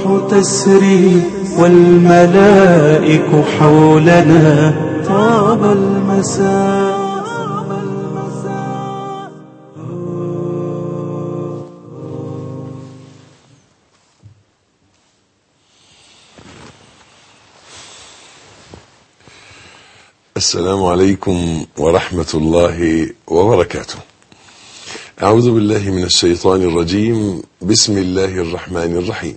والروح تسري والملائك حولنا طاب المساء السلام عليكم ورحمة الله وبركاته. أعوذ بالله من الشيطان الرجيم، بسم الله الرحمن الرحيم.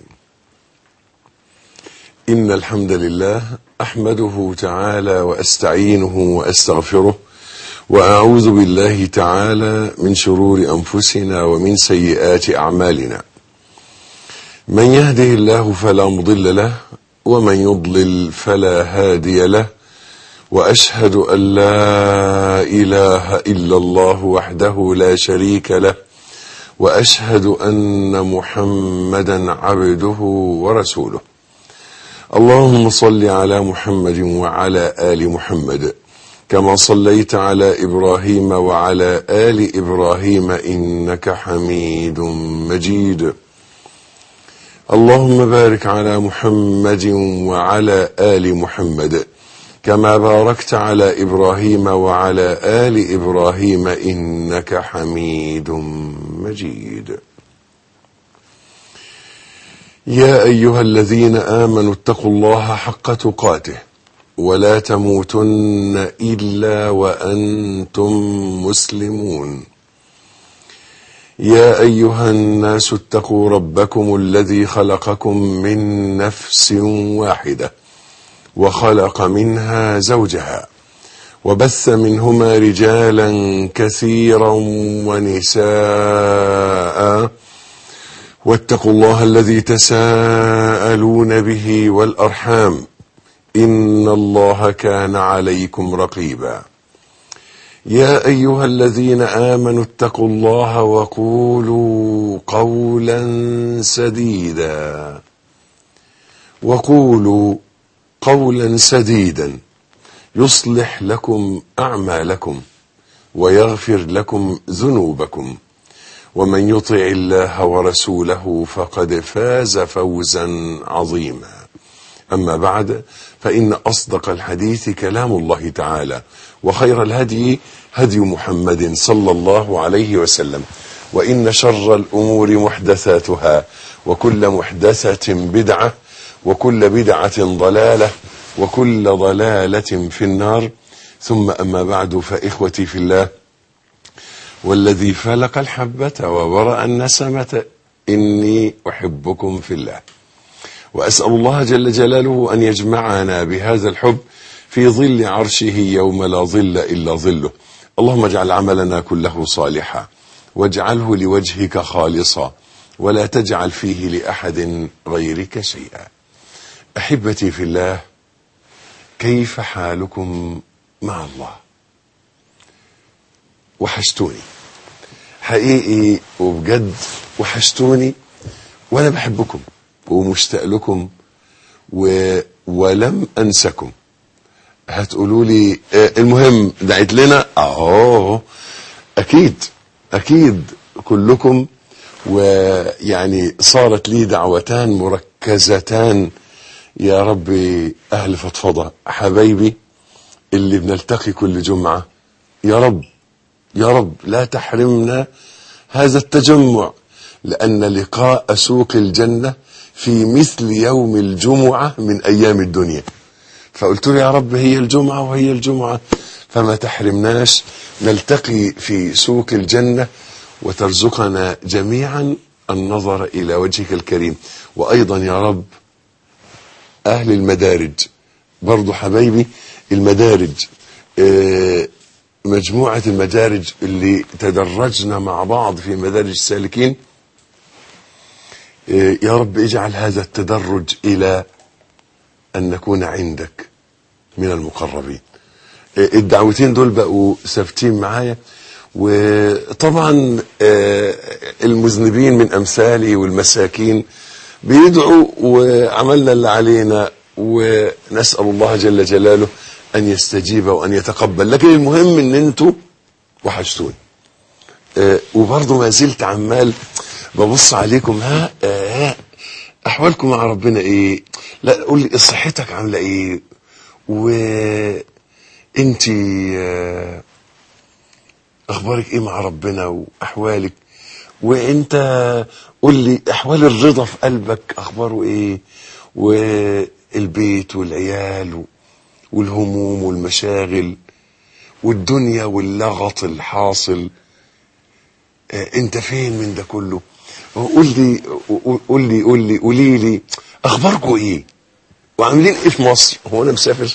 إن الحمد لله أحمده تعالى وأستعينه وأستغفره وأعوذ بالله تعالى من شرور أنفسنا ومن سيئات أعمالنا. من يهده الله فلا مضل له ومن يضلل فلا هادي له. واشهد ان لا اله الا الله وحده لا شريك له واشهد ان محمدا عبده ورسوله اللهم صل على محمد وعلى ال محمد كما صليت على ابراهيم وعلى ال ابراهيم انك حميد مجيد اللهم بارك على محمد وعلى ال محمد كما باركت على ابراهيم وعلى ال ابراهيم انك حميد مجيد يا ايها الذين امنوا اتقوا الله حق تقاته ولا تموتن الا وانتم مسلمون يا ايها الناس اتقوا ربكم الذي خلقكم من نفس واحده وخلق منها زوجها وبث منهما رجالا كثيرا ونساء واتقوا الله الذي تساءلون به والارحام ان الله كان عليكم رقيبا يا ايها الذين امنوا اتقوا الله وقولوا قولا سديدا وقولوا قولا سديدا يصلح لكم اعمالكم ويغفر لكم ذنوبكم ومن يطع الله ورسوله فقد فاز فوزا عظيما اما بعد فان اصدق الحديث كلام الله تعالى وخير الهدي هدي محمد صلى الله عليه وسلم وان شر الامور محدثاتها وكل محدثه بدعه وكل بدعة ضلالة وكل ضلالة في النار ثم أما بعد فإخوتي في الله والذي فلق الحبة وبرأ النسمة إني أحبكم في الله وأسأل الله جل جلاله أن يجمعنا بهذا الحب في ظل عرشه يوم لا ظل إلا ظله اللهم اجعل عملنا كله صالحا واجعله لوجهك خالصا ولا تجعل فيه لأحد غيرك شيئا احبتي في الله كيف حالكم مع الله وحشتوني حقيقي وبجد وحشتوني وانا بحبكم ومشتاق لكم و... ولم انسكم هتقولوا لي آه المهم دعيت لنا اه اكيد اكيد كلكم ويعني صارت لي دعوتان مركزتان يا ربي أهل فضفضة حبايبي اللي بنلتقي كل جمعة يا رب يا رب لا تحرمنا هذا التجمع لأن لقاء سوق الجنة في مثل يوم الجمعة من أيام الدنيا فقلت له يا رب هي الجمعة وهي الجمعة فما تحرمناش نلتقي في سوق الجنة وترزقنا جميعا النظر إلى وجهك الكريم وأيضا يا رب اهل المدارج برضو حبايبي المدارج مجموعة المدارج اللي تدرجنا مع بعض في مدارج السالكين يا رب اجعل هذا التدرج الى ان نكون عندك من المقربين الدعوتين دول بقوا ثابتين معايا وطبعا المذنبين من امثالي والمساكين بيدعوا وعملنا اللي علينا ونسأل الله جل جلاله أن يستجيب وأن يتقبل لكن المهم أن أنتوا وحشتوني آه وبرضه ما زلت عمال ببص عليكم ها آه احوالكم مع ربنا ايه لا قول لي صحتك عامله ايه وانت اخبارك ايه مع ربنا واحوالك وانت قول لي احوال الرضا في قلبك اخباره ايه والبيت والعيال والهموم والمشاغل والدنيا واللغط الحاصل آه، انت فين من ده كله قول لي قول لي قول لي قولي لي اخباركم ايه وعاملين ايه في مصر هو انا مسافر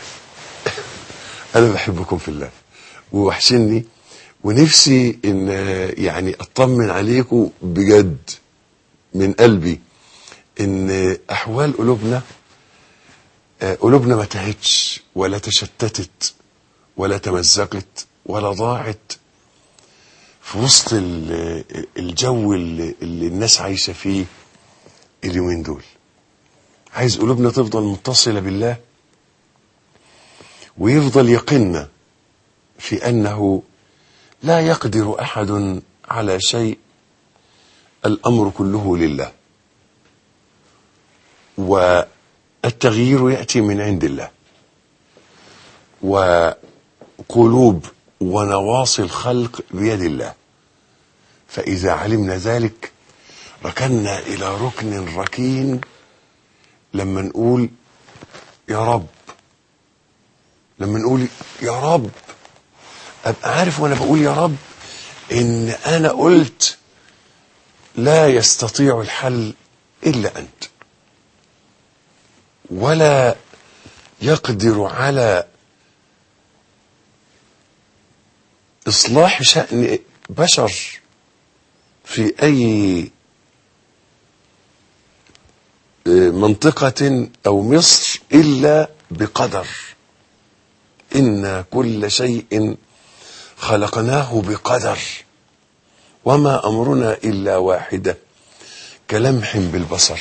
انا بحبكم في الله ووحشني ونفسي ان آه، يعني اطمن عليكم بجد من قلبي ان احوال قلوبنا آه، قلوبنا ما تهتش ولا تشتتت ولا تمزقت ولا ضاعت في وسط ال- الجو اللي, اللي الناس عايشة فيه اليومين دول عايز قلوبنا تفضل متصلة بالله ويفضل يقنا في أنه لا يقدر أحد على شيء الأمر كله لله والتغيير يأتي من عند الله وقلوب ونواصي الخلق بيد الله فإذا علمنا ذلك ركنا إلى ركن ركين لما نقول يا رب لما نقول يا رب أبقى عارف وأنا بقول يا رب إن أنا قلت لا يستطيع الحل إلا أنت ولا يقدر على إصلاح شأن بشر في أي منطقة أو مصر إلا بقدر إن كل شيء خلقناه بقدر وما أمرنا إلا واحدة كلمح بالبصر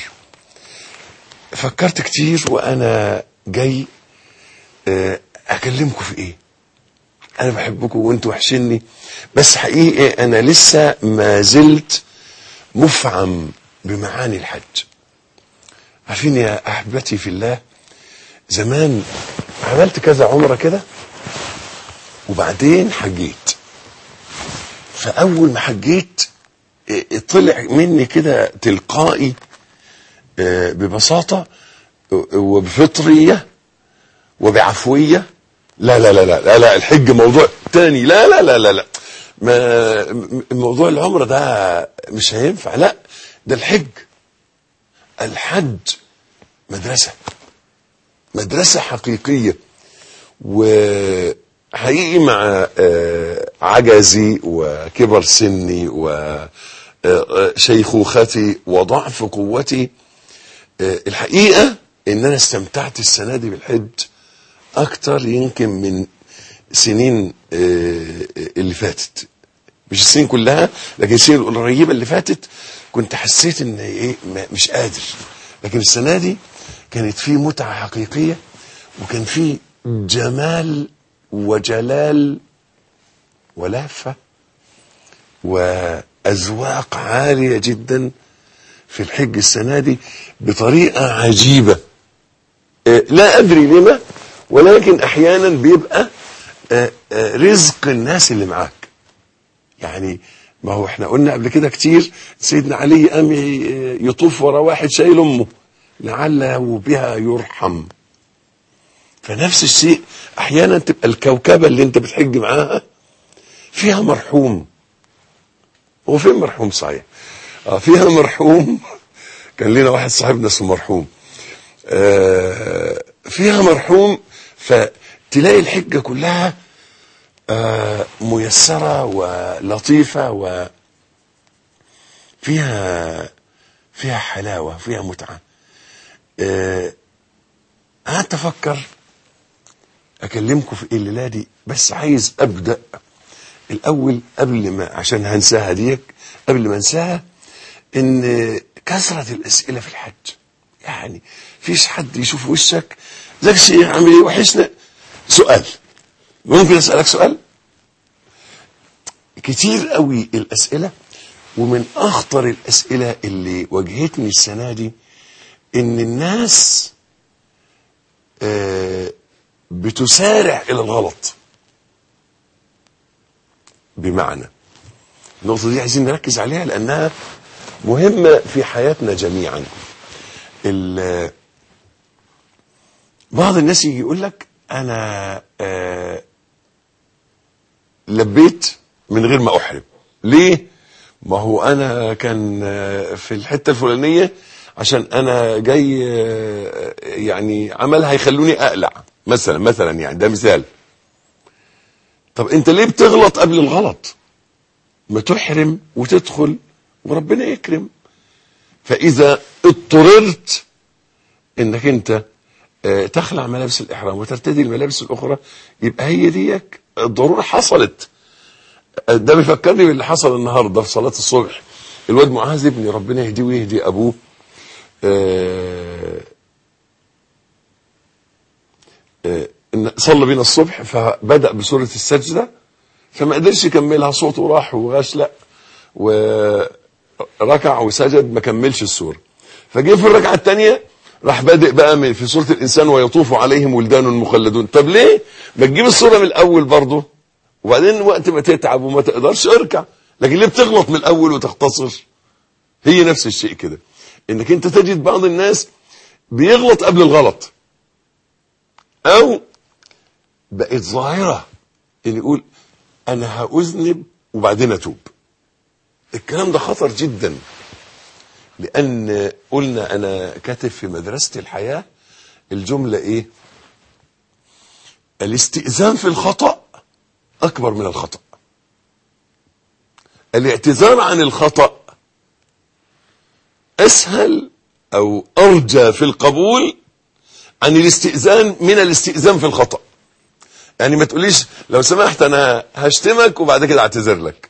فكرت كتير وأنا جاي آه، أكلمكم في إيه انا بحبكم وانتوا وحشني بس حقيقي انا لسه ما زلت مفعم بمعاني الحج عارفين يا احبتي في الله زمان عملت كذا عمره كده وبعدين حجيت فاول ما حجيت اه، طلع مني كده تلقائي اه، ببساطه اه، وبفطريه وبعفويه لا لا لا لا لا, لا الحج موضوع تاني لا لا لا لا لا ما م- موضوع العمره ده مش هينفع لا ده الحج الحج مدرسه مدرسه حقيقيه وحقيقي مع آه، عجزي وكبر سني وشيخوختي وضعف قوتي آه، الحقيقه ان انا استمتعت السنه دي بالحج اكتر يمكن من سنين آه، اللي فاتت مش السنين كلها لكن السنين القريبه اللي فاتت كنت حسيت ان ايه ما- مش قادر لكن السنه دي كانت في متعه حقيقيه وكان في جمال وجلال ولهفه واذواق عاليه جدا في الحج السنه دي بطريقه عجيبه آه، لا ادري لما ولكن احيانا بيبقى آه، آه، رزق الناس اللي معاك يعني ما هو احنا قلنا قبل كده كتير سيدنا علي قام ي- يطوف ورا واحد شايل امه لعله بها يرحم فنفس الشيء احيانا تبقى الكوكبه اللي انت بتحج معاها فيها مرحوم هو فين مرحوم صحيح اه فيها مرحوم كان لنا واحد صاحبنا اسمه مرحوم آه فيها مرحوم فتلاقي الحجه كلها آه ميسره ولطيفه و فيها فيها حلاوه فيها متعه آه قعدت افكر اكلمكم في الليله دي بس عايز ابدا الاول قبل ما عشان هنساها ديك قبل ما انساها ان كثره الاسئله في الحج يعني فيش حد يشوف وشك ازيك يا شيخ عامل ايه وحشنا سؤال ممكن اسالك سؤال كتير قوي الاسئله ومن اخطر الاسئله اللي واجهتني السنه دي ان الناس آه، بتسارع الى الغلط بمعنى النقطة دي عايزين نركز عليها لأنها مهمة في حياتنا جميعا ال- بعض الناس يجي يقول لك أنا آه، لبيت من غير ما أحرم ليه؟ ما هو أنا كان آه، في الحتة الفلانية عشان أنا جاي آه، يعني عمل هيخلوني أقلع مثلا مثلا يعني ده مثال طب أنت ليه بتغلط قبل الغلط؟ ما تحرم وتدخل وربنا يكرم فإذا اضطررت انك انت آه، تخلع ملابس الإحرام وترتدي الملابس الأخرى يبقى هي ديك الضرورة حصلت آه، ده بيفكرني باللي حصل النهاردة في صلاة الصبح الواد معاذ ابني ربنا يهديه ويهدي أبوه آه، آه، إن صلى بينا الصبح فبدأ بسورة السجدة فما قدرش يكملها صوته راح وغشلق وركع وسجد ما كملش السورة فجه في الركعة الثانية راح بادئ بقى من في سورة الإنسان ويطوف عليهم ولدان مخلدون طب ليه ما تجيب السورة من الأول برضه وبعدين وقت ما تتعب وما تقدرش اركع لكن ليه بتغلط من الأول وتختصر هي نفس الشيء كده انك انت تجد بعض الناس بيغلط قبل الغلط او بقت ظاهرة ان يقول انا هأذنب وبعدين اتوب الكلام ده خطر جدا لان قلنا انا كاتب في مدرسة الحياة الجملة ايه الاستئذان في الخطأ اكبر من الخطأ الاعتذار عن الخطأ اسهل او ارجى في القبول عن الاستئذان من الاستئذان في الخطأ يعني ما تقوليش لو سمحت انا هشتمك وبعد كده اعتذر لك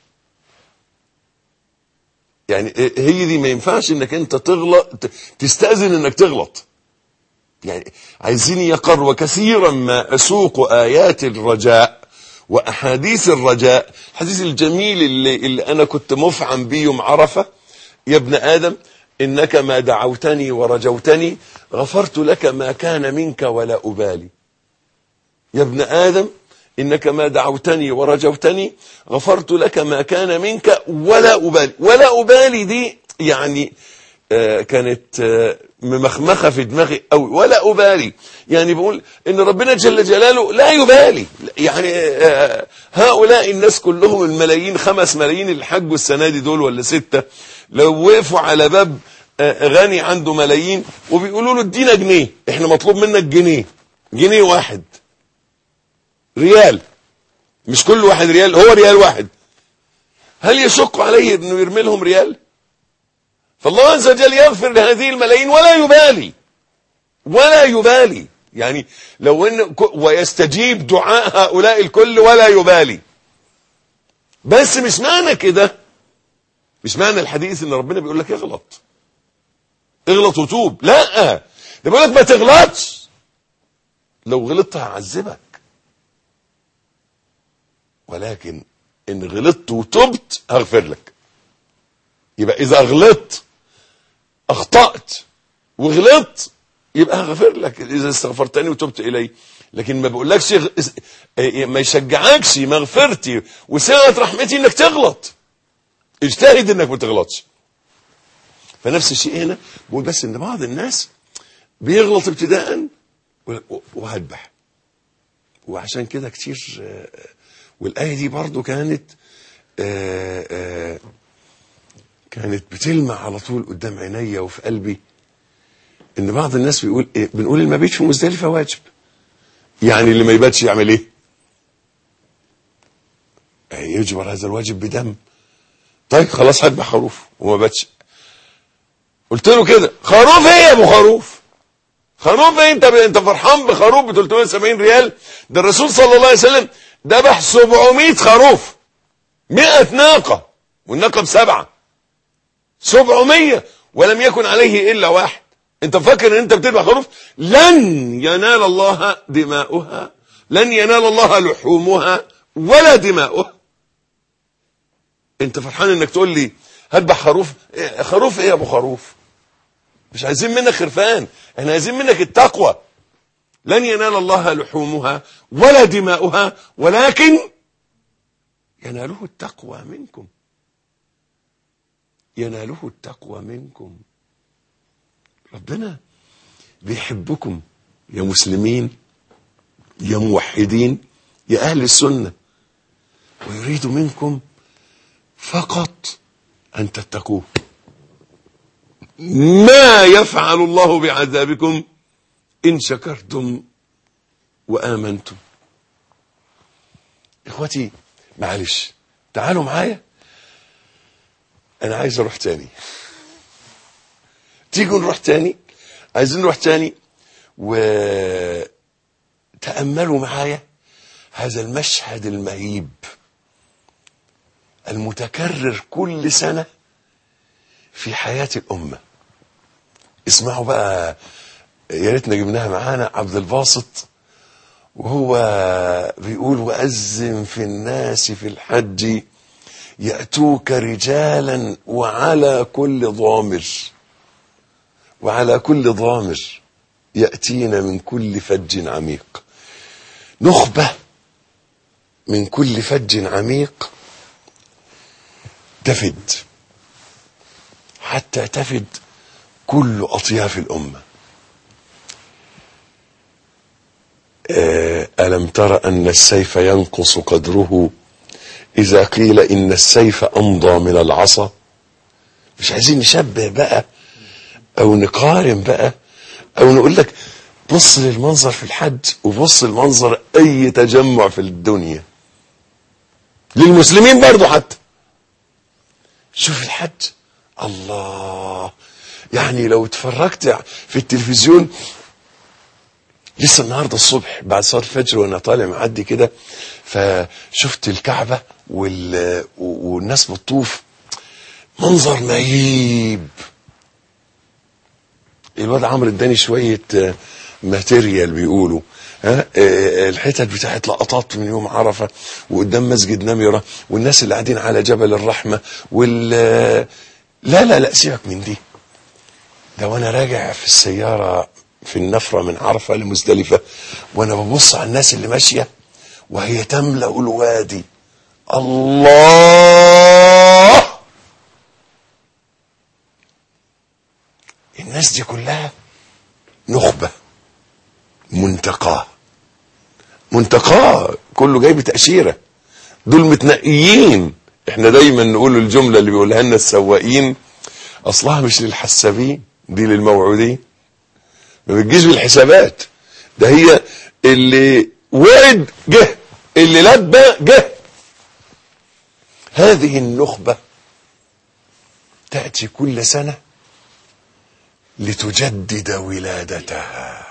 يعني هي دي ما ينفعش انك انت تغلط تستأذن انك تغلط يعني عايزين يقر وكثيرا ما اسوق ايات الرجاء واحاديث الرجاء الحديث الجميل اللي, اللي انا كنت مفعم بيه يوم عرفه يا ابن ادم انك ما دعوتني ورجوتني غفرت لك ما كان منك ولا ابالي يا ابن ادم انك ما دعوتني ورجوتني غفرت لك ما كان منك ولا ابالي ولا ابالي دي يعني آه كانت آه ممخمخه في دماغي قوي ولا ابالي يعني بقول ان ربنا جل جلاله لا يبالي يعني آه هؤلاء الناس كلهم الملايين خمس ملايين اللي حجوا السنه دي دول ولا سته لو وقفوا على باب غني عنده ملايين وبيقولوا له ادينا جنيه احنا مطلوب منك جنيه جنيه واحد ريال مش كل واحد ريال هو ريال واحد هل يشق عليه انه يرمي لهم ريال فالله عز وجل يغفر لهذه الملايين ولا يبالي ولا يبالي يعني لو ان ويستجيب دعاء هؤلاء الكل ولا يبالي بس مش معنى كده مش معنى الحديث ان ربنا بيقول لك اغلط اغلط وتوب لا ده بيقول لك ما تغلطش لو غلطت هعذبك ولكن ان غلطت وتبت هغفر لك يبقى اذا غلطت اخطأت وغلطت يبقى هغفر لك اذا استغفرتني وتبت الي لكن ما بقولكش ما يشجعكش مغفرتي وسعة رحمتي انك تغلط اجتهد انك ما تغلطش فنفس الشيء هنا بقول بس ان بعض الناس بيغلط ابتداء وهذبح وعشان كده كتير والآية دي برضو كانت آآ آآ كانت بتلمع على طول قدام عينيا وفي قلبي ان بعض الناس بيقول إيه بنقول اللي ما بيتش في مزدلفه واجب يعني اللي ما يباتش يعمل ايه يجبر هذا الواجب بدم طيب خلاص هذبح خروف وما باتش قلت له كده خروف ايه يا ابو خروف خروف ايه انت انت فرحان بخروف ب 370 ريال ده الرسول صلى الله عليه وسلم ذبح 700 خروف 100 ناقه والناقه بسبعه 700 ولم يكن عليه الا واحد انت فاكر ان انت بتذبح خروف لن ينال الله دماؤها لن ينال الله لحومها ولا دماؤها انت فرحان انك تقول لي هذبح خروف إيه خروف ايه يا ابو خروف مش عايزين منك خرفان احنا عايزين منك التقوى لن ينال الله لحومها ولا دماؤها ولكن يناله التقوى منكم يناله التقوى منكم ربنا بيحبكم يا مسلمين يا موحدين يا أهل السنة ويريد منكم فقط أن تتقوه ما يفعل الله بعذابكم إن شكرتم وآمنتم إخوتي معلش تعالوا معايا أنا عايز أروح تاني تيجوا نروح تاني عايزين نروح تاني وتأملوا معايا هذا المشهد المهيب المتكرر كل سنة في حياة الأمة اسمعوا بقى يا ريتنا جبناها معانا عبد الباسط وهو بيقول وأذن في الناس في الحج يأتوك رجالا وعلى كل ضامر وعلى كل ضامر يأتين من كل فج عميق نخبة من كل فج عميق تفد حتى تفد كل أطياف الأمة ألم تر أن السيف ينقص قدره إذا قيل إن السيف أمضى من العصا مش عايزين نشبه بقى أو نقارن بقى أو نقول لك بص للمنظر في الحج وبص للمنظر أي تجمع في الدنيا للمسلمين برضو حتى شوف الحج الله يعني لو اتفرجت في التلفزيون لسه النهارده الصبح بعد صلاه الفجر وانا طالع معدي كده فشفت الكعبه وال... والناس بتطوف منظر مهيب الواد عمرو اداني شويه ماتيريال بيقولوا ها الحتت بتاعت لقطات من يوم عرفه وقدام مسجد نمره والناس اللي قاعدين على جبل الرحمه وال لا لا لا سيبك من دي ده وانا راجع في السياره في النفرة من عرفة لمزدلفة وانا ببص على الناس اللي ماشية وهي تملأ الوادي الله الناس دي كلها نخبة منتقاه منتقاه كله جاي بتأشيرة دول متنقيين احنا دايما نقول الجملة اللي بيقولها لنا السواقين اصلها مش للحسابين دي للموعودين ما بتجيش بالحسابات ده هي اللي وعد جه اللي لبى جه هذه النخبة تأتي كل سنة لتجدد ولادتها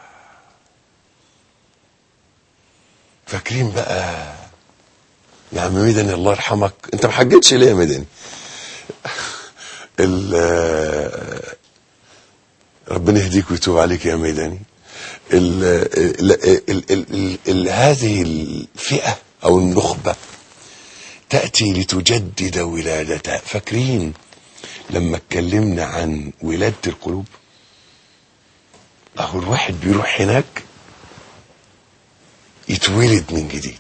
فاكرين بقى يا عم مدني الله يرحمك انت ما حجتش ليه يا مدني ربنا يهديك ويتوب عليك يا ميداني ال ال ال ال ال ال هذه الفئة أو النخبة تأتي لتجدد ولادتها فاكرين لما اتكلمنا عن ولادة القلوب أهو الواحد بيروح هناك يتولد من جديد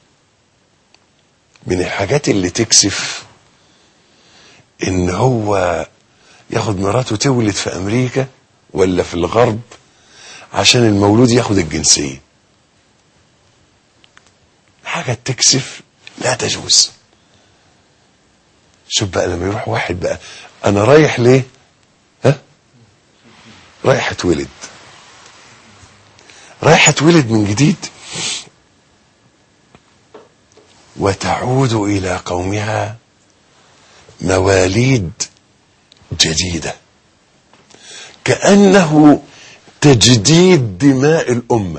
من الحاجات اللي تكسف ان هو ياخد مراته تولد في امريكا ولا في الغرب عشان المولود ياخد الجنسية حاجة تكسف لا تجوز شوف بقى لما يروح واحد بقى انا رايح ليه ها رايح اتولد رايح اتولد من جديد وتعود الى قومها مواليد جديده كانه تجديد دماء الامه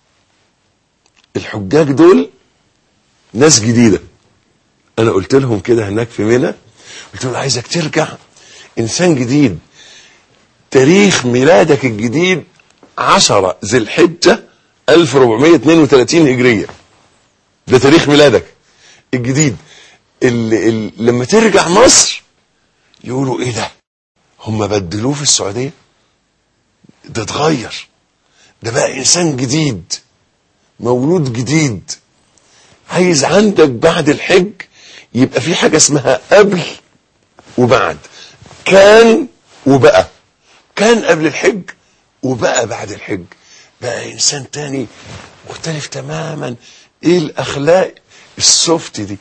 الحجاج دول ناس جديده انا قلت لهم كده هناك في منى قلت لهم عايزك ترجع انسان جديد تاريخ ميلادك الجديد 10 ذي الحجه 1432 هجريه ده تاريخ ميلادك الجديد اللي, اللي لما ترجع مصر يقولوا ايه ده هم بدلوه في السعوديه ده اتغير ده بقى انسان جديد مولود جديد عايز عندك بعد الحج يبقى في حاجه اسمها قبل وبعد كان وبقى كان قبل الحج وبقى بعد الحج بقى انسان تاني مختلف تماما ايه الاخلاق السوفت دي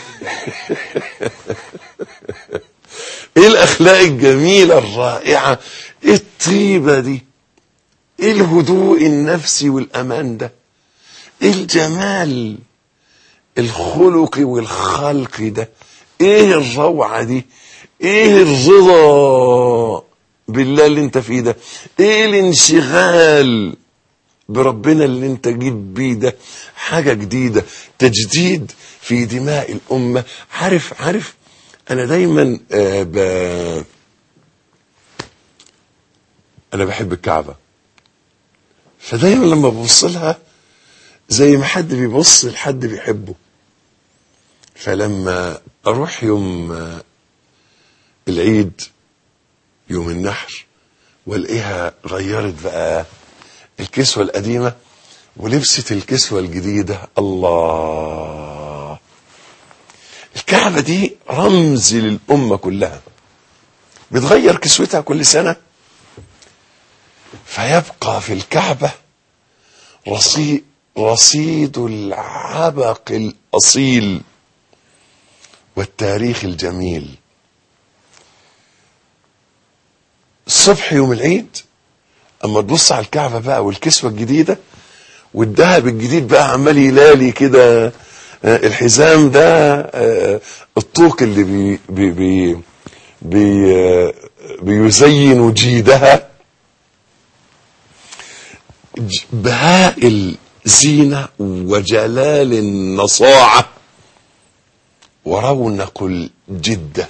ايه الاخلاق الجميله الرائعه ايه الطيبه دي ايه الهدوء النفسي والامان ده ايه الجمال الخلقي والخلقي ده ايه الروعه دي ايه الرضا بالله اللي انت فيه ده ايه الانشغال بربنا اللي انت جيت بيه ده حاجه جديده تجديد في دماء الامه عارف عارف انا دايما آه ب... انا بحب الكعبه فدايما لما ببص لها زي ما حد بيبص لحد بيحبه فلما اروح يوم آه، العيد يوم النحر والاقيها غيرت بقى الكسوة القديمة ولبست الكسوة الجديدة الله الكعبة دي رمز للأمة كلها بتغير كسوتها كل سنة فيبقى في الكعبة رصيد رصيد العبق الأصيل والتاريخ الجميل الصبح يوم العيد اما تبص على الكعبه بقى والكسوه الجديده والذهب الجديد بقى عمال يلالي كده آه، الحزام ده آه، الطوق اللي بي بي بي بي آه، بيزين جيدها ج- بهاء الزينه وجلال النصاعه ورونق الجده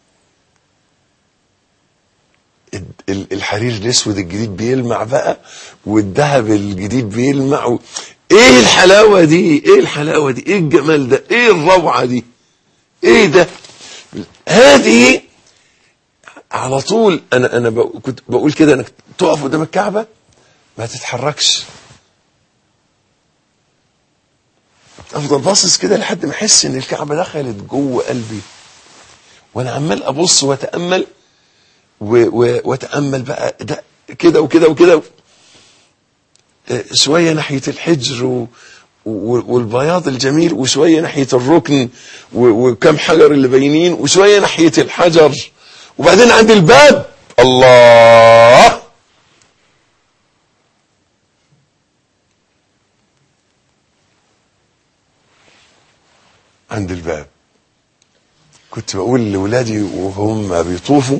ال- ال- الحرير الاسود الجديد بيلمع بقى والذهب الجديد بيلمع و... ايه الحلاوه دي ايه الحلاوه دي ايه الجمال ده ايه الروعه دي ايه ده هذه على طول انا انا بق- كنت بقول كده انك تقف قدام الكعبه ما تتحركش افضل باصص كده لحد ما احس ان الكعبه دخلت جوه قلبي وانا عمال ابص واتامل و- و- واتامل بقى ده كده وكده وكده آه، شويه ناحيه الحجر و و- والبياض الجميل وشويه ناحيه الركن و- وكم حجر اللي باينين وشويه ناحيه الحجر وبعدين عند الباب الله عند الباب كنت بقول لاولادي وهم بيطوفوا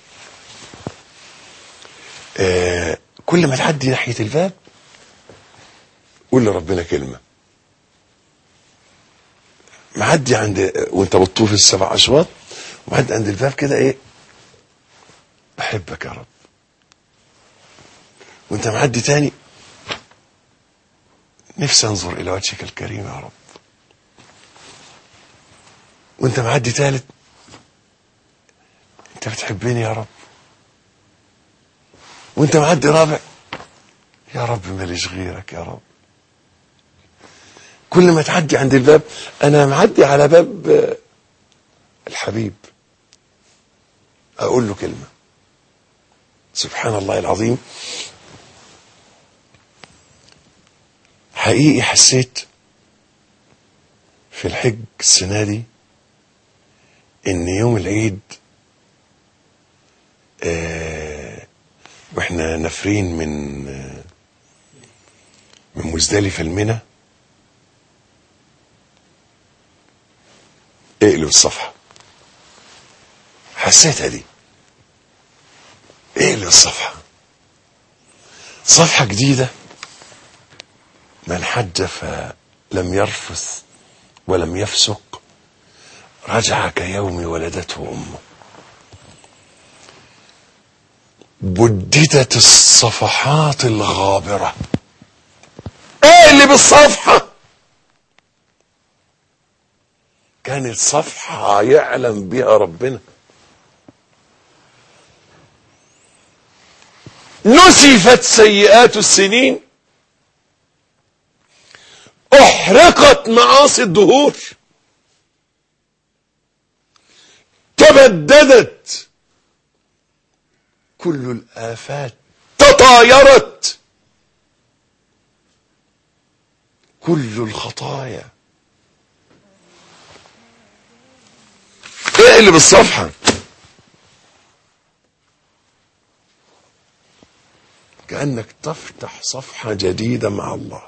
آه كل ما تعدي ناحيه الباب قول لربنا كلمه معدي عند وانت بتطوف السبع اشواط ومعدي عند الباب كده ايه بحبك يا رب وانت معدي تاني نفسي انظر الى وجهك الكريم يا رب وانت معدي تالت انت بتحبني يا رب وانت معدي رابع يا رب ماليش غيرك يا رب كل ما تعدي عند الباب انا معدي على باب آه، الحبيب اقول له كلمه سبحان الله العظيم حقيقي حسيت في الحج السنه دي ان يوم العيد آه واحنا نافرين من آه من مزدلفه المنى اقلب الصفحه حسيتها دي اقلب الصفحه صفحه جديده من حج فلم يرفث ولم يفسق رجع كيوم ولدته امه بددت الصفحات الغابره اقلب الصفحه كانت صفحه يعلم بها ربنا نسفت سيئات السنين احرقت معاصي الدهور تبددت كل الآفات تطايرت كل الخطايا اقلب الصفحة كأنك تفتح صفحة جديدة مع الله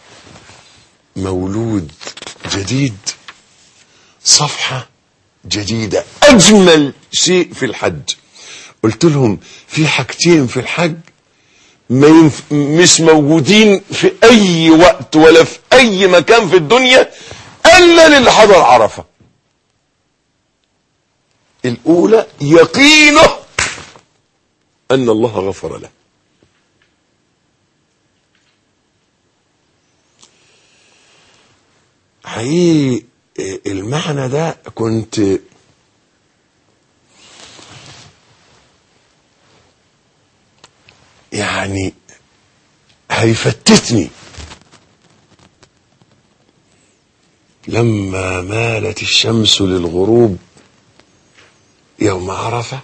مولود جديد صفحة جديدة أجمل شيء في الحج قلت لهم في حاجتين في الحج ما ينف... مش موجودين في أي وقت ولا في أي مكان في الدنيا إلا للي حضر عرفة الأولى يقينه أن الله غفر له حقيقي المعنى ده كنت يعني هيفتتني لما مالت الشمس للغروب يوم عرفة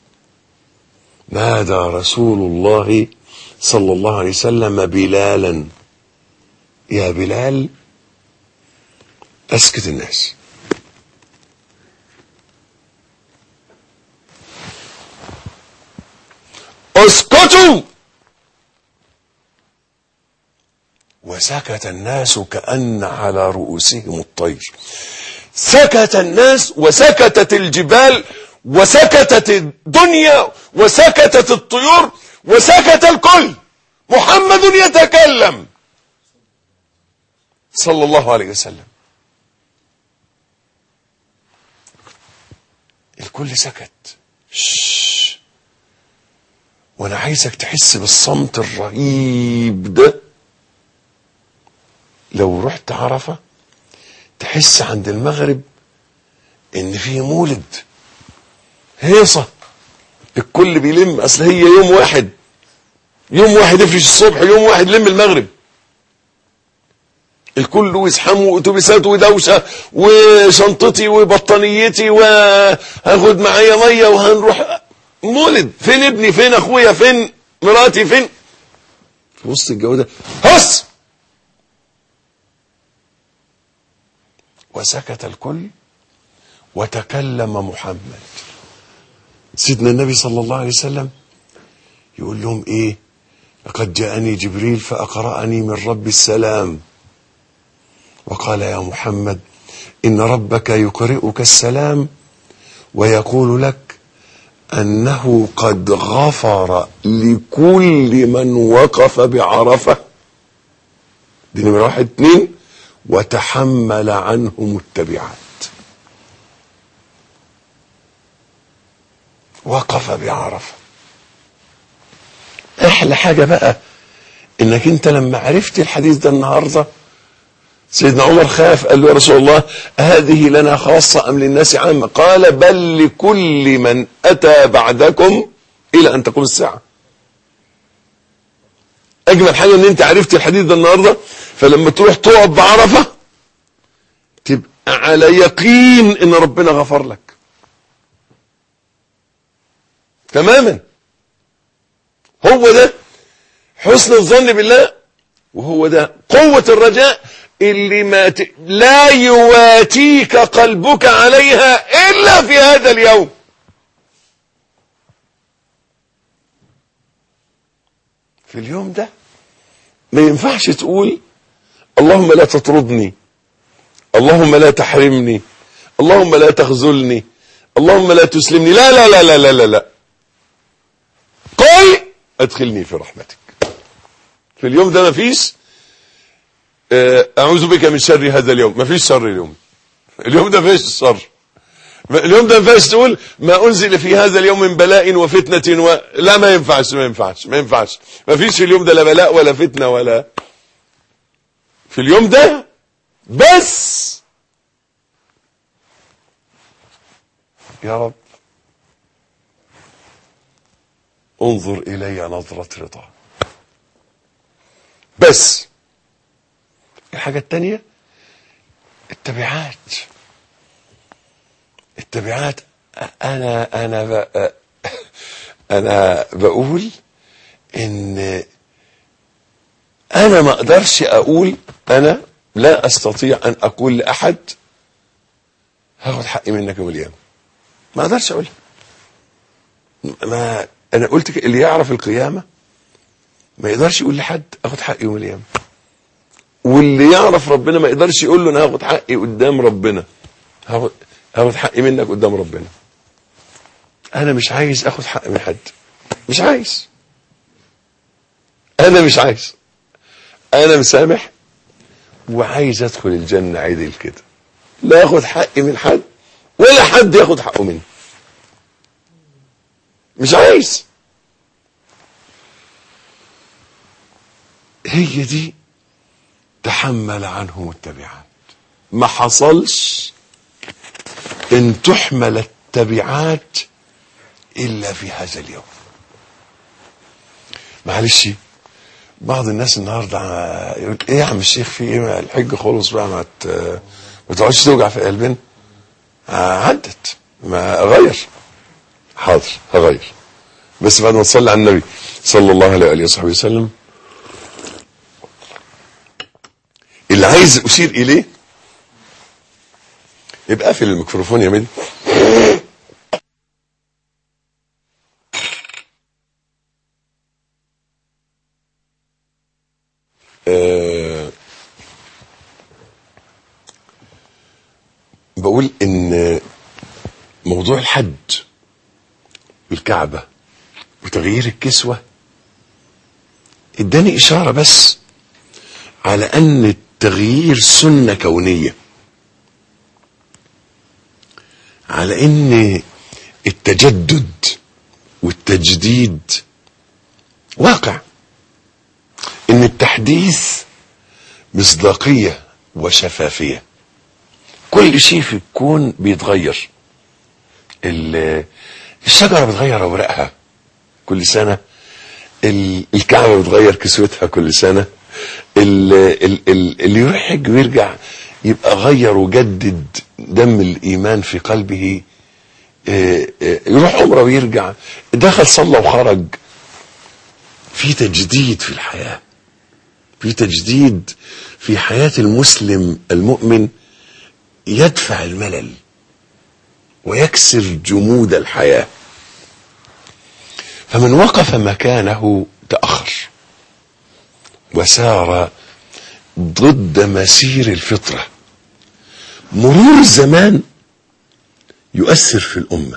نادى رسول الله صلى الله عليه وسلم بلالا يا بلال اسكت الناس اسكتوا وسكت الناس كأن على رؤوسهم الطير سكت الناس وسكتت الجبال وسكتت الدنيا وسكتت الطيور وسكت الكل محمد يتكلم صلى الله عليه وسلم الكل سكت شش. وانا عايزك تحس بالصمت الرهيب ده لو رحت عرفة تحس عند المغرب ان في مولد هيصة الكل بيلم اصل هي يوم واحد يوم واحد يفرش الصبح يوم واحد لم المغرب الكل وزحام واتوبيسات ودوشه وشنطتي وبطانيتي وهاخد معايا ميه وهنروح مولد فين ابني فين اخويا فين مراتي فين في وسط الجو ده هس وسكت الكل وتكلم محمد سيدنا النبي صلى الله عليه وسلم يقول لهم ايه لقد جاءني جبريل فأقرأني من رب السلام وقال يا محمد إن ربك يقرئك السلام ويقول لك أنه قد غفر لكل من وقف بعرفة دي نمرة واحد اتنين وتحمل عنهم التبعات وقف بعرفة احلى حاجة بقى انك انت لما عرفت الحديث ده النهارده سيدنا عمر خاف قال له يا رسول الله هذه لنا خاصة أم للناس عامة قال بل لكل من أتى بعدكم إلى أن تقوم الساعة أجمل حاجة أن أنت عرفت الحديث ده النهاردة فلما تروح تقعد بعرفة تبقى على يقين أن ربنا غفر لك تماما هو ده حسن الظن بالله وهو ده قوة الرجاء اللي ما ت... لا يواتيك قلبك عليها إلا في هذا اليوم في اليوم ده ما ينفعش تقول اللهم لا تطردني اللهم لا تحرمني اللهم لا تخذلني اللهم لا تسلمني لا لا لا لا لا لا, لا. قل ادخلني في رحمتك في اليوم ده ما فيش اعوذ بك من شر هذا اليوم ما فيش شر اليوم اليوم ده فيش الشر اليوم ده ما ينفعش تقول ما انزل في هذا اليوم من بلاء وفتنه و... لا ما ينفعش ما ينفعش ما ينفعش ما فيش في اليوم ده لا بلاء ولا فتنه ولا في اليوم ده بس يا رب انظر الي نظرة رضا بس الحاجة التانية التبعات التبعات انا انا ب... انا بقول ان انا ما اقدرش اقول انا لا استطيع ان اقول لاحد هاخد حقي منك يوم القيامه ما اقدرش اقولها ما انا قلت ك- اللي يعرف القيامه ما يقدرش يقول لحد اخد حقي يوم القيامه واللي يعرف ربنا ما يقدرش يقول له انا هاخد حقي قدام ربنا هاخد هاخد حقي منك قدام ربنا انا مش عايز اخد حق من حد مش عايز انا مش عايز انا مسامح وعايز ادخل الجنه عدل كده لا اخد حقي من حد ولا حد ياخد حقه مني مش عايز هي دي تحمل عنهم التبعات ما حصلش ان تحمل التبعات الا في هذا اليوم معلش بعض الناس النهارده يقول ايه يا عم الشيخ في ايه ما الحج خلص بقى ما ت- ما تقعدش توجع في قلبنا آه، عدت ما اغير حاضر هغير بس بعد ما تصلي على النبي صلى الله عليه واله وصحبه وسلم اللي عايز اشير اليه يبقى قافل الميكروفون يا مدي آه، بقول ان موضوع الحج والكعبة وتغيير الكسوة اداني اشارة بس على ان التغيير سنة كونية على ان التجدد والتجديد واقع ان التحديث مصداقية وشفافية كل شيء في الكون بيتغير ال- الشجرة بتغير أوراقها كل سنة ال- الكعبة بتغير كسوتها كل سنة ال- ال- ال- اللي يروح يحج ويرجع يبقى غير وجدد دم الإيمان في قلبه آه، آه، يروح عمره ويرجع دخل صلى وخرج في تجديد في الحياة في تجديد في حياة المسلم المؤمن يدفع الملل ويكسر جمود الحياة فمن وقف مكانه تأخر وسار ضد مسير الفطرة مرور الزمان يؤثر في الأمة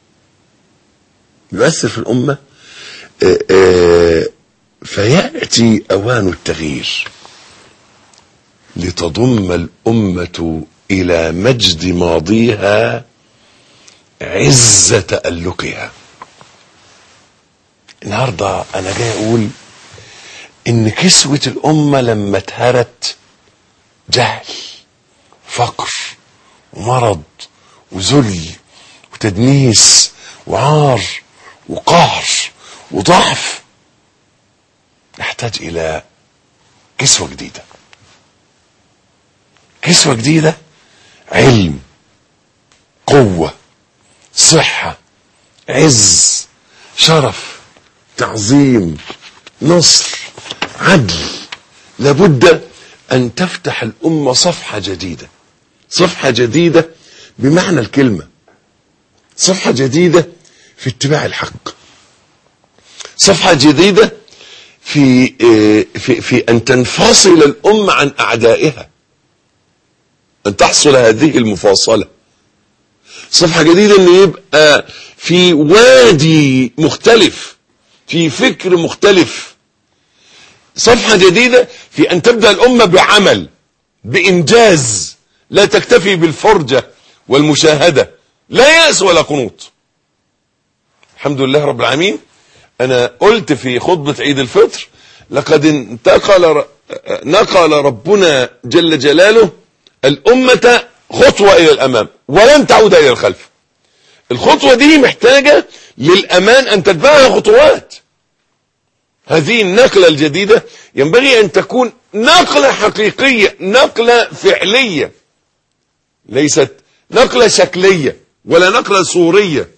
يؤثر في الأمة آه، آه، فيأتي أوان التغيير لتضم الأمة إلى مجد ماضيها عز تألقها النهاردة أنا جاي أقول إن كسوة الأمة لما اتهرت جهل فقر ومرض وذل وتدنيس وعار وقهر وضعف نحتاج إلى كسوة جديدة كسوة جديدة علم قوة صحة عز شرف تعظيم نصر عدل لابد أن تفتح الأمة صفحة جديدة صفحة جديدة بمعنى الكلمة صفحة جديدة في اتباع الحق صفحة جديدة في آه، في في ان تنفصل الامه عن اعدائها ان تحصل هذه المفاصله صفحه جديده ان يبقى في وادي مختلف في فكر مختلف صفحه جديده في ان تبدا الامه بعمل بانجاز لا تكتفي بالفرجه والمشاهده لا ياس ولا قنوط الحمد لله رب العالمين انا قلت في خطبة عيد الفطر لقد انتقل نقل ربنا جل جلاله الأمة خطوة إلى الأمام ولن تعود إلى الخلف الخطوة دي محتاجة للأمان أن تتبعها خطوات هذه النقلة الجديدة ينبغي أن تكون نقلة حقيقية نقلة فعلية ليست نقلة شكلية ولا نقلة صورية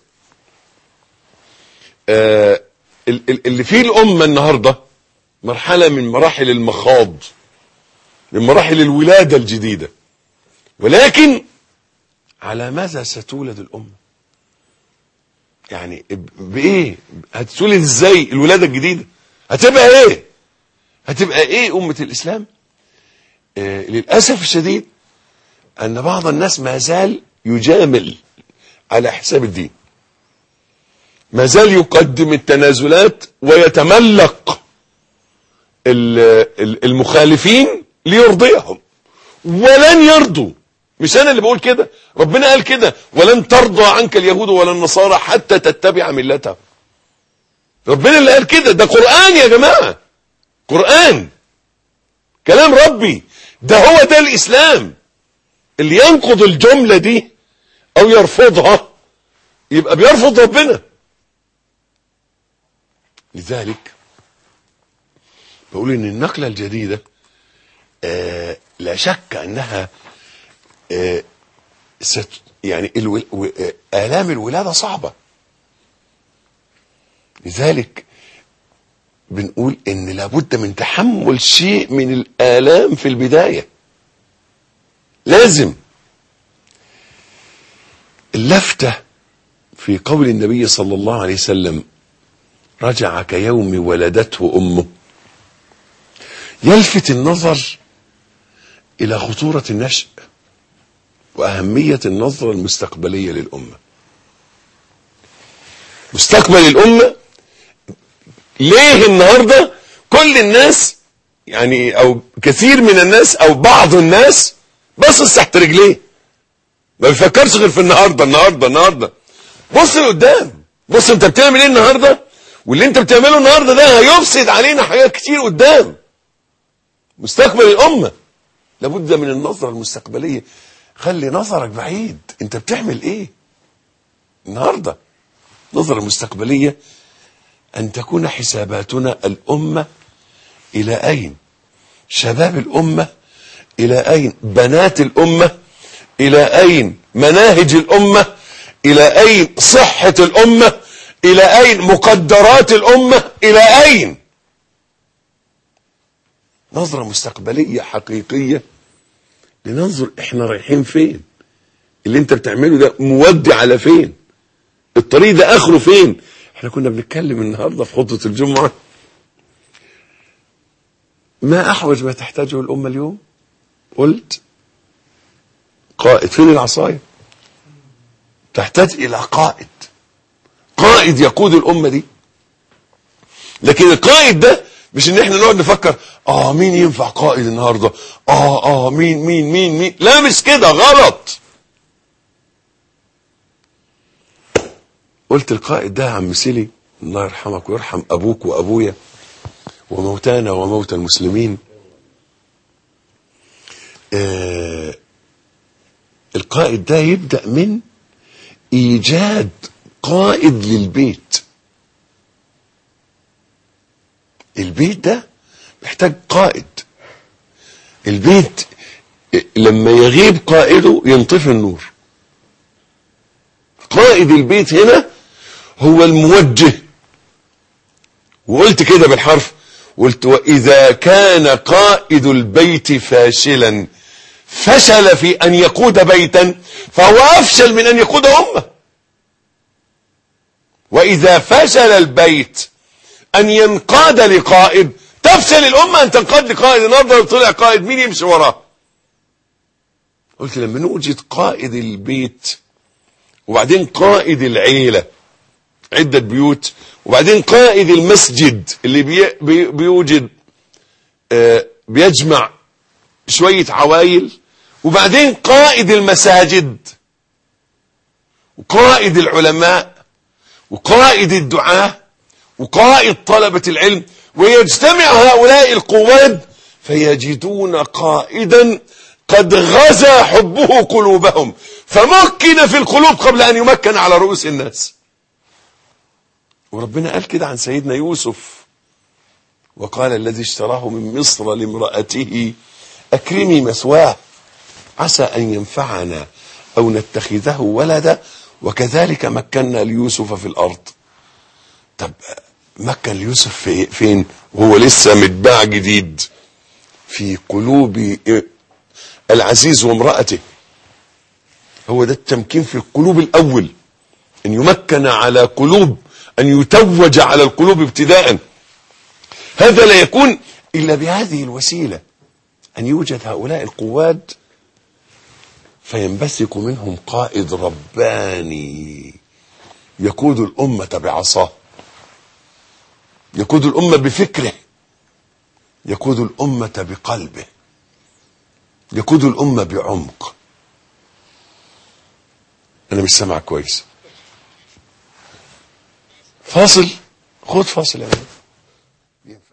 آه ال- ال- اللي فيه الأمة النهاردة مرحلة من مراحل المخاض من مراحل الولادة الجديدة ولكن على ماذا ستولد الأمة يعني ب- بإيه هتتولد إزاي الولادة الجديدة هتبقى إيه هتبقى إيه أمة الإسلام آه للأسف الشديد أن بعض الناس ما زال يجامل على حساب الدين ما زال يقدم التنازلات ويتملق ال- ال- المخالفين ليرضيهم ولن يرضوا مش انا اللي بقول كده ربنا قال كده ولن ترضى عنك اليهود ولا النصارى حتى تتبع ملتهم ربنا اللي قال كده ده قرآن يا جماعة قرآن كلام ربي ده هو ده الإسلام اللي ينقض الجملة دي أو يرفضها يبقى بيرفض ربنا لذلك بقول ان النقلة الجديدة آه لا شك انها آه ست يعني الو... و- آه، آلام الولادة صعبة لذلك بنقول ان لابد من تحمل شيء من الآلام في البداية لازم اللفتة في قول النبي صلى الله عليه وسلم رجع كيوم ولدته أمه يلفت النظر إلى خطورة النشأ وأهمية النظرة المستقبلية للأمة مستقبل الأمة ليه النهاردة كل الناس يعني أو كثير من الناس أو بعض الناس بصص تحت رجليه ما بيفكرش غير في النهارده النهارده النهارده بص لقدام بص انت بتعمل ايه النهارده واللي انت بتعمله النهارده ده هيفسد علينا حاجات كتير قدام مستقبل الامه لابد من النظره المستقبليه خلي نظرك بعيد انت بتعمل ايه النهارده نظره مستقبليه ان تكون حساباتنا الامه الى اين شباب الامه الى اين بنات الامه الى اين مناهج الامه الى اين صحه الامه الى اين مقدرات الامه الى اين نظره مستقبليه حقيقيه لننظر احنا رايحين فين اللي انت بتعمله ده مودي على فين الطريق ده اخره فين احنا كنا بنتكلم النهارده في خطبه الجمعه ما احوج ما تحتاجه الامه اليوم قلت قائد فين العصايه تحتاج الى قائد قائد يقود الامه دي لكن القائد ده مش ان احنا نقعد نفكر اه مين ينفع قائد النهارده اه اه مين مين مين مين لا مش كده غلط قلت القائد ده يا عم سيلي الله يرحمك ويرحم ابوك وابويا وموتانا وموتى المسلمين آه القائد ده يبدأ من إيجاد قائد للبيت البيت ده محتاج قائد البيت لما يغيب قائده ينطفي النور قائد البيت هنا هو الموجه وقلت كده بالحرف قلت وإذا كان قائد البيت فاشلا فشل في أن يقود بيتا فهو أفشل من أن يقود أمة وإذا فشل البيت أن ينقاد لقائد تفشل الأمة أن تنقاد لقائد النهارده لو طلع قائد مين يمشي وراه قلت لما نوجد قائد البيت وبعدين قائد العيلة عدة بيوت وبعدين قائد المسجد اللي بي بي بيوجد آه بيجمع شوية عوائل وبعدين قائد المساجد وقائد العلماء وقائد الدعاة وقائد طلبة العلم ويجتمع هؤلاء القواد فيجدون قائدا قد غزا حبه قلوبهم فمكن في القلوب قبل ان يمكن على رؤوس الناس وربنا قال كده عن سيدنا يوسف وقال الذي اشتراه من مصر لامرأته أكرمي مثواه عسى أن ينفعنا أو نتخذه ولدا وكذلك مكنا ليوسف في الأرض طب مكن ليوسف في فين وهو لسه متباع جديد في قلوب العزيز وامرأته هو ده التمكين في القلوب الأول أن يمكن على قلوب أن يتوج على القلوب ابتداء هذا لا يكون إلا بهذه الوسيلة أن يوجد هؤلاء القواد فينبثق منهم قائد رباني يقود الأمة بعصاه يقود الأمة بفكره يقود الأمة بقلبه يقود الأمة بعمق أنا مش سامع كويس فاصل خد فاصل يا ولد ينفع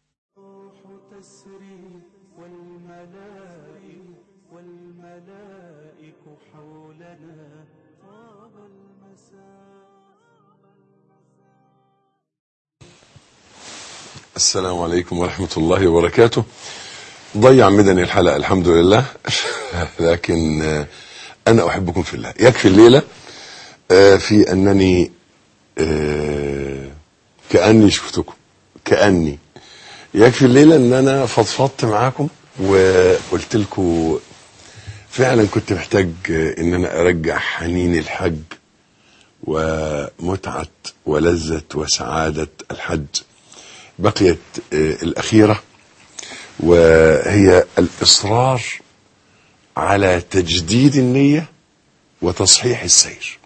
تسري والملائك والملائك حولنا طاب المساء السلام عليكم ورحمة الله وبركاته ضيع مدني الحلقة الحمد لله لكن آه، أنا أحبكم في الله يكفي الليلة آه، في أنني آه، كأني شفتكم كأني يكفي الليلة أن أنا فضفضت معاكم وقلت لكم فعلا كنت محتاج آه، أن أنا أرجع حنين الحج ومتعة ولذة وسعادة الحج بقيت آه، الأخيرة وهي الإصرار على تجديد النية وتصحيح السير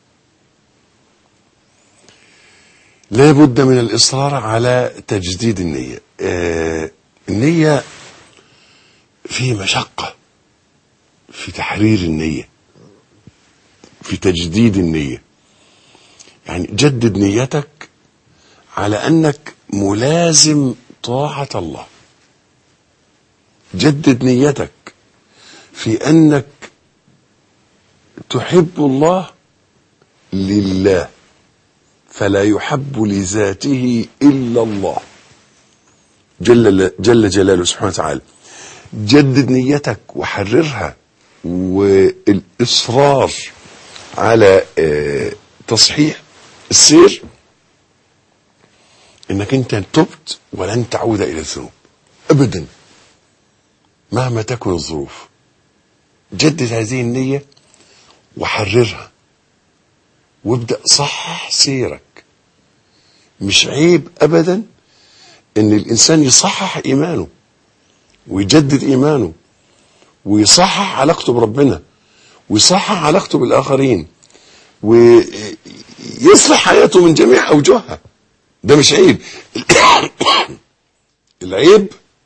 لا بد من الإصرار على تجديد النية آه، النية في مشقة في تحرير النية في تجديد النية يعني جدد نيتك على انك ملازم طاعة الله جدد نيتك في انك تحب الله لله فلا يحب لذاته الا الله جل جل جلاله سبحانه وتعالى جدد نيتك وحررها والاصرار على آه، تصحيح السير انك انت تبت ولن تعود الى الذنوب ابدا مهما تكن الظروف جدد هذه النية وحررها وابدأ صحح سيرك مش عيب ابدا ان الانسان يصحح ايمانه ويجدد ايمانه ويصحح علاقته بربنا ويصحح علاقته بالاخرين ويصلح حياته من جميع اوجهها ده مش عيب العيب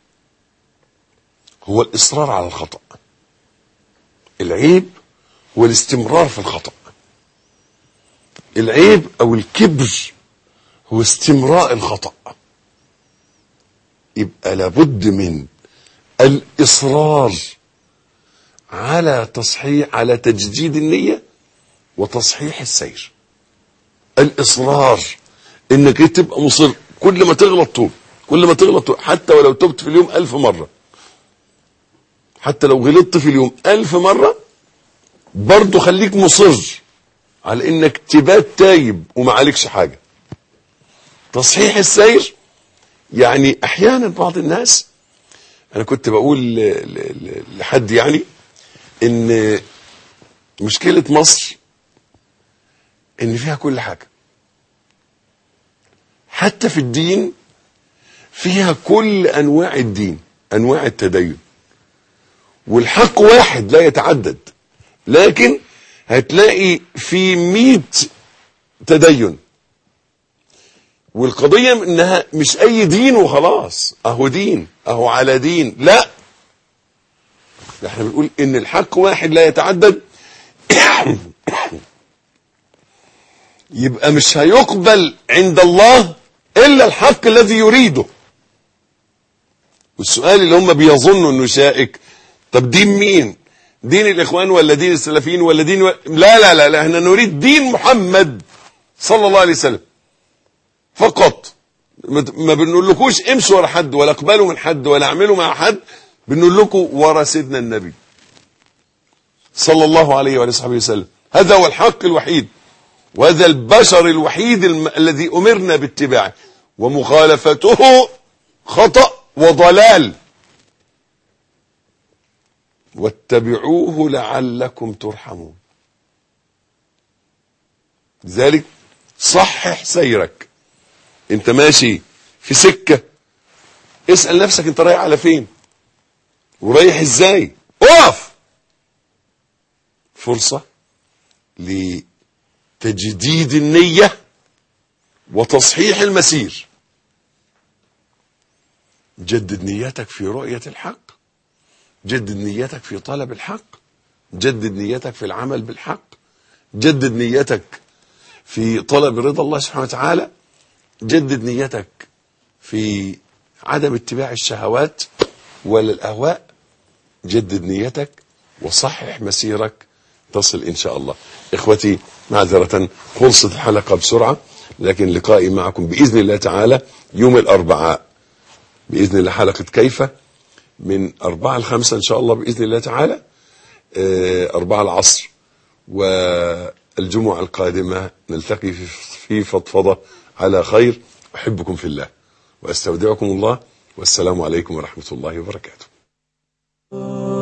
هو الاصرار على الخطا العيب هو الاستمرار في الخطا العيب او الكبر هو استمراء الخطا يبقى لابد من الاصرار على تصحيح على تجديد النيه وتصحيح السير الاصرار انك إيه تبقى مصر كل ما تغلط توب كل ما تغلط توب حتى ولو تبت في اليوم ألف مرة حتى لو غلطت في اليوم ألف مرة برضه خليك مصر على انك تبات تايب وما عليكش حاجة تصحيح السير يعني احيانا بعض الناس انا كنت بقول ل- ل- ل- لحد يعني ان مشكلة مصر ان فيها كل حاجة حتى في الدين فيها كل انواع الدين انواع التدين والحق واحد لا يتعدد لكن هتلاقي في مئة تدين والقضية انها مش اي دين وخلاص اهو دين اهو على دين لا ده احنا بنقول ان الحق واحد لا يتعدد يبقى مش هيقبل عند الله الا الحق الذي يريده والسؤال اللي هم بيظنوا انه شائك طب دين مين دين الاخوان ولا دين السلفيين ولا دين و... لا لا لا لا احنا نريد دين محمد صلى الله عليه وسلم فقط ما ما بنقولكوش امشوا ورا حد ولا اقبلوا من حد ولا اعملوا مع حد بنقول لكم ورا سيدنا النبي صلى الله عليه وعلى صحبه وسلم هذا هو الحق الوحيد وهذا البشر الوحيد الم... الذي امرنا باتباعه ومخالفته خطأ وضلال واتبعوه لعلكم ترحمون لذلك صحح سيرك انت ماشي في سكة اسأل نفسك انت رايح على فين ورايح ازاي اقف فرصة لتجديد النية وتصحيح المسير جدد نيتك في رؤية الحق جدد نيتك في طلب الحق جدد نيتك في العمل بالحق جدد نيتك في طلب رضا الله سبحانه وتعالى جدد نيتك في عدم اتباع الشهوات ولا الأهواء جدد نيتك وصحح مسيرك تصل إن شاء الله إخوتي معذرة خلصت الحلقة بسرعة لكن لقائي معكم بإذن الله تعالى يوم الأربعاء بإذن الله حلقة كيف من أربعة لخمسة إن شاء الله بإذن الله تعالى آه، أربعة العصر والجمعة القادمة نلتقي في في فضفضة على خير أحبكم في الله وأستودعكم الله والسلام عليكم ورحمة الله وبركاته